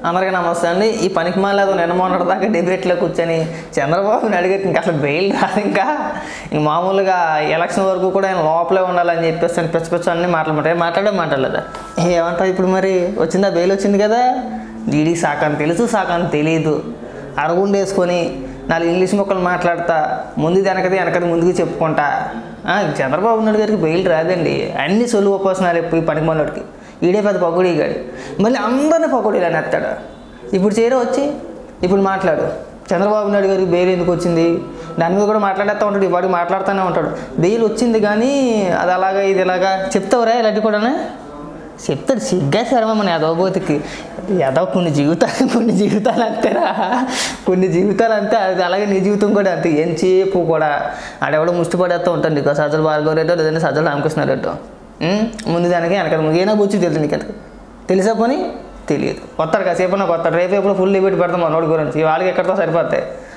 అందరికీ నమస్తే అండి ఈ పనికి మాలేదు నిన్న మొన్నటి దాకా డిబేట్లో కూర్చొని చంద్రబాబుని అడిగితే ఇంకా అసలు బెయిల్ రాదు ఇంకా ఇంక మామూలుగా ఎలక్షన్ వరకు కూడా ఆయన లోపలే ఉండాలని చెప్పేసి అని పిచ్చ పిచ్చ అన్ని మాట్లాడమంటారు మాట్లాడే మాట్లాడలేదా ఏమంటావు ఇప్పుడు మరి వచ్చిందా బెయిల్ వచ్చింది కదా డీడీ సాకాన్ని తెలుసు సాకాన్ని తెలియదు అరుగుండు వేసుకొని నాలుగు ఇంగ్లీష్ మొక్కలు మాట్లాడతా ముందు వెనకది వెనకది ముందుకు చెప్పుకుంటా ఆ, చంద్రబాబు నాయుడు గారికి బెయిల్ రాదండి అన్ని సొలువు ఉపాసనాలు ఎప్పుడు ఈ పనికి మనోడికి ఈడే పెద్ద పకోడీగాడు మళ్ళీ అందరిని పకోడీలు అనేస్తాడు ఇప్పుడు చేరే వచ్చి ఇప్పుడు మాట్లాడు చంద్రబాబు నాయుడు గారికి బెయిల్ ఎందుకు వచ్చింది దాని మీద కూడా మాట్లాడేస్తూ ఉంటాడు వాడికి మాట్లాడుతూనే ఉంటాడు బెయిల్ వచ్చింది కానీ అది అలాగా ఇది ఇలాగా చెప్తావురా ఇలాంటి కూడానే చెప్తాడు సిగ్గా శరమ మన యదవబోతికి యదవ కొన్ని జీవితాలు కొన్ని జీవితాలు అంతేరా కొన్ని జీవితాలు అంతే అది అలాగే నీ జీవితం కూడా అంతే ఎంతసేపు కూడా ఆడెవడో ముష్టి పడేస్తూ ఉంటాడు నీకు సజ్జల భార్గవ రెడ్డో లేదంటే సజ్జల రామకృష్ణ రెడ్డో ఉం? ముందు దానికి వెనక ముందు ఏనా బొచ్చు తెలుసు నీకు ఎంత తెలిసా పని తెలియదు కొత్తాడు కాసేపు నాకు కొత్తాడు రేపు ఎప్పుడు ఫుల్ లిమిట్ పెడతాం మనోడి గురించి వాళ్ళకి ఎక్కడితో సరిపోతాయి